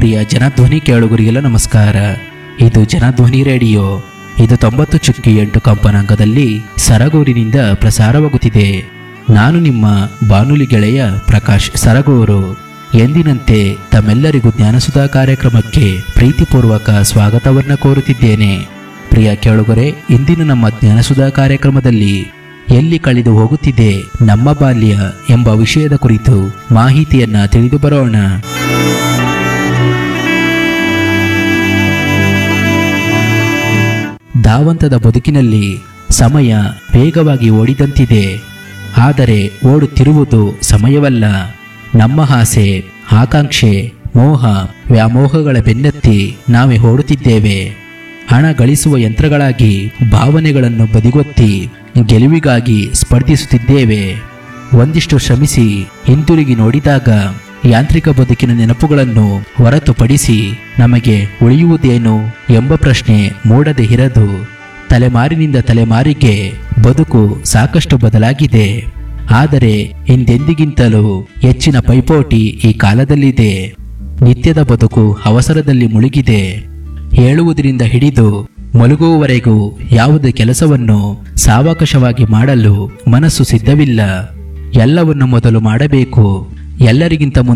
ಪ್ರಿಯ ಜನಧ್ವನಿ ಕೇಳುಗರಿಗೆಲ್ಲ ನಮಸ್ಕಾರ ಇದು ಜನಧ್ವನಿ ರೇಡಿಯೋ ಇದು ತೊಂಬತ್ತು ಚುಕ್ಕಿ ಎಂಟು ಕಂಪನಾಂಕದಲ್ಲಿ ಸರಗೂರಿನಿಂದ ಪ್ರಸಾರವಾಗುತ್ತಿದೆ ನಾನು ನಿಮ್ಮ ಬಾನುಲಿ ಗೆಳೆಯ ಪ್ರಕಾಶ್ ಸರಗೂರು ಎಂದಿನಂತೆ ತಮ್ಮೆಲ್ಲರಿಗೂ ಜ್ಞಾನಸುಧಾ ಕಾರ್ಯಕ್ರಮಕ್ಕೆ ಪ್ರೀತಿಪೂರ್ವಕ ಸ್ವಾಗತವನ್ನ ಕೋರುತ್ತಿದ್ದೇನೆ ಪ್ರಿಯ ಕೇಳುಗರೆ ಇಂದಿನ ನಮ್ಮ ಜ್ಞಾನಸುಧಾ ಕಾರ್ಯಕ್ರಮದಲ್ಲಿ ಎಲ್ಲಿ ಕಳೆದು ಹೋಗುತ್ತಿದೆ ನಮ್ಮ ಬಾಲ್ಯ ಎಂಬ ವಿಷಯದ ಕುರಿತು ಮಾಹಿತಿಯನ್ನ ತಿಳಿದು ಬರೋಣ ಧಾವಂತದ ಬದುಕಿನಲ್ಲಿ ಸಮಯ ವೇಗವಾಗಿ ಓಡಿದಂತಿದೆ ಆದರೆ ಓಡುತ್ತಿರುವುದು ಸಮಯವಲ್ಲ ನಮ್ಮ ಆಸೆ ಆಕಾಂಕ್ಷೆ ಮೋಹ ವ್ಯಾಮೋಹಗಳ ಬೆನ್ನತ್ತಿ ನಾವೇ ಓಡುತ್ತಿದ್ದೇವೆ ಹಣ ಗಳಿಸುವ ಯಂತ್ರಗಳಾಗಿ ಭಾವನೆಗಳನ್ನು ಬದಿಗೊತ್ತಿ ಗೆಲುವಿಗಾಗಿ ಸ್ಪರ್ಧಿಸುತ್ತಿದ್ದೇವೆ ಒಂದಿಷ್ಟು ಶ್ರಮಿಸಿ ಹಿಂತಿರುಗಿ ನೋಡಿದಾಗ ಯಾಂತ್ರಿಕ ಬದುಕಿನ ನೆನಪುಗಳನ್ನು ಹೊರತುಪಡಿಸಿ ನಮಗೆ ಉಳಿಯುವುದೇನು ಎಂಬ ಪ್ರಶ್ನೆ ಮೂಡದೆ ಇರದು ತಲೆಮಾರಿನಿಂದ ತಲೆಮಾರಿಗೆ ಬದುಕು ಸಾಕಷ್ಟು ಬದಲಾಗಿದೆ ಆದರೆ ಹಿಂದೆಂದಿಗಿಂತಲೂ ಹೆಚ್ಚಿನ ಪೈಪೋಟಿ ಈ ಕಾಲದಲ್ಲಿದೆ ನಿತ್ಯದ ಬದುಕು ಅವಸರದಲ್ಲಿ ಮುಳುಗಿದೆ ಹೇಳುವುದರಿಂದ ಹಿಡಿದು ಮಲಗುವವರೆಗೂ ಯಾವುದೇ ಕೆಲಸವನ್ನು ಸಾವಕಾಶವಾಗಿ ಮಾಡಲು ಮನಸ್ಸು ಸಿದ್ಧವಿಲ್ಲ ಎಲ್ಲವನ್ನು ಮೊದಲು ಮಾಡಬೇಕು ಎಲ್ಲರಿಗಿಂತ